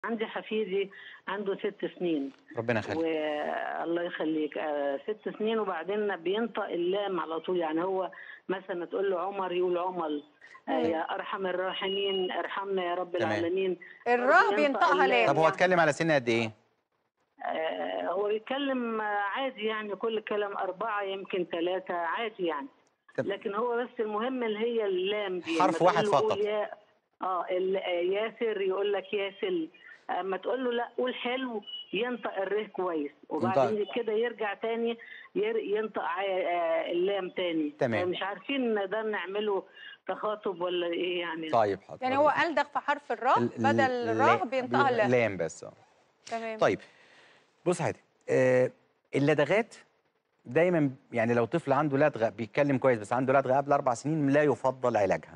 عندي حفيدي عنده ست سنين ربنا يخليك والله يخليك آه، ست سنين وبعدين بينطق اللام على طول يعني هو مثلا تقول له عمر يقول عمل آه، مم. يا ارحم الراحمين ارحمنا يا رب تمام. العالمين الراء ينطق بينطقها اللام. لام طب هو يعني. اتكلم على سن قد ايه؟ آه، هو بيتكلم آه، عادي يعني كل كلام أربعة يمكن ثلاثة عادي يعني طب- لكن هو بس المهم اللي هي اللام دي حرف لما واحد تقول له فقط. قول يا اه ال- آه، ياسر يقول لك ياسل اما تقول له لا قول حلو ينطق الره كويس وبعدين كده يرجع تاني ير- ينطق ع- آه، اللام تاني تمام. مش عارفين ده نعمله تخاطب ولا ايه يعني طيب حاضر يعني هو ألدغ في حرف الراء ال- بدل ال- الراء لا- بينطقها اللام لام بس اه تمام طيب بص يا هادي آه اللدغات دايما يعني لو طفل عنده لدغه بيتكلم كويس بس عنده لدغه قبل اربع سنين لا يفضل علاجها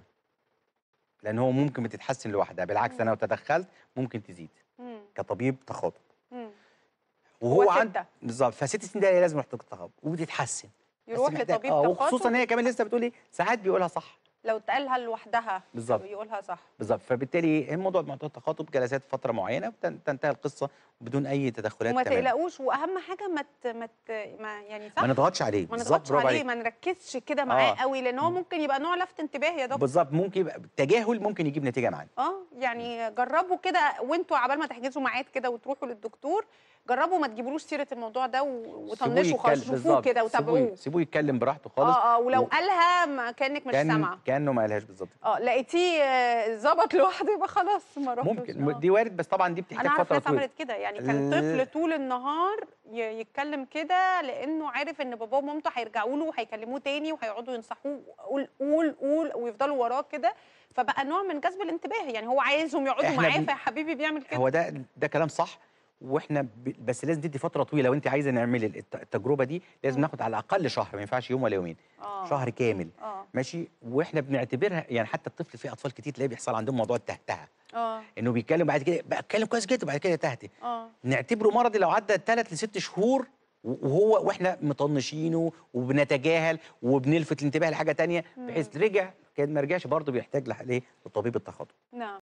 لان هو ممكن بتتحسن لوحدها بالعكس انا لو تدخلت ممكن تزيد مم. كطبيب تخاطب مم. وهو هو عند ستة. بالظبط فست سنين ده لازم يروح تخاطب وبتتحسن بس يروح محتاج- لطبيب اه تخاطب وخصوصا ان هي كمان لسه بتقولي ساعات بيقولها صح لو اتقالها لوحدها بالظبط. يقولها صح بالظبط فبالتالي الموضوع موضوع التخاطب جلسات فتره معينه وتنتهي القصه بدون اي تدخلات وما تماما تقلقوش واهم حاجه ما ت... ما, ت... ما يعني صح ما نضغطش عليه ما بالظبط نضغطش برافو عليه عليك. ما نركزش كده معاه آه. قوي لان هو ممكن يبقى نوع لفت انتباه يا دكتور بالظبط ممكن يبقى تجاهل ممكن يجيب نتيجه معانا اه يعني جربوا كده وانتوا عبال ما تحجزوا ميعاد كده وتروحوا للدكتور جربوا ما تجيبولوش سيره الموضوع ده و- وطنشوا سيبوه خالص يتكلم- شوفوه بالظبط. كده سيبوه- وتابعوه سيبوه يتكلم براحته خالص اه اه ولو و- قالها ما كانك مش كان سامعه كانه ما قالهاش بالظبط اه لقيتيه آه، ظبط لوحده يبقى خلاص ما رحتوش ممكن آه. دي وارد بس طبعا دي بتحتاج انا عارف فتره ناس طويله عملت كده يعني كان ال- طفل طول النهار ي- يتكلم كده لانه عارف ان باباه ومامته هيرجعوا له وهيكلموه تاني وهيقعدوا ينصحوه قول قول قول ويفضلوا وراه كده فبقى نوع من جذب الانتباه يعني هو عايزهم يقعدوا إحنا معاه بن- فيا حبيبي بيعمل كده هو ده ده كلام صح واحنا ب... بس لازم تدي فتره طويله لو انت عايزه نعمل الت- التجربه دي لازم مم. ناخد على الاقل شهر ما ينفعش يوم ولا يومين آه. شهر كامل اه ماشي واحنا بنعتبرها يعني حتى الطفل في اطفال كتير تلاقي بيحصل عندهم موضوع التهتهه اه انه بيتكلم بعد كده بقى اتكلم كويس جدا وبعد كده يتهته اه نعتبره مرضي لو عدى ثلاث لست شهور وهو واحنا مطنشينه وبنتجاهل وبنلفت الانتباه لحاجه تانية بحيث رجع كان ما رجعش برضه بيحتاج لح- ليه لطبيب التخاطب نعم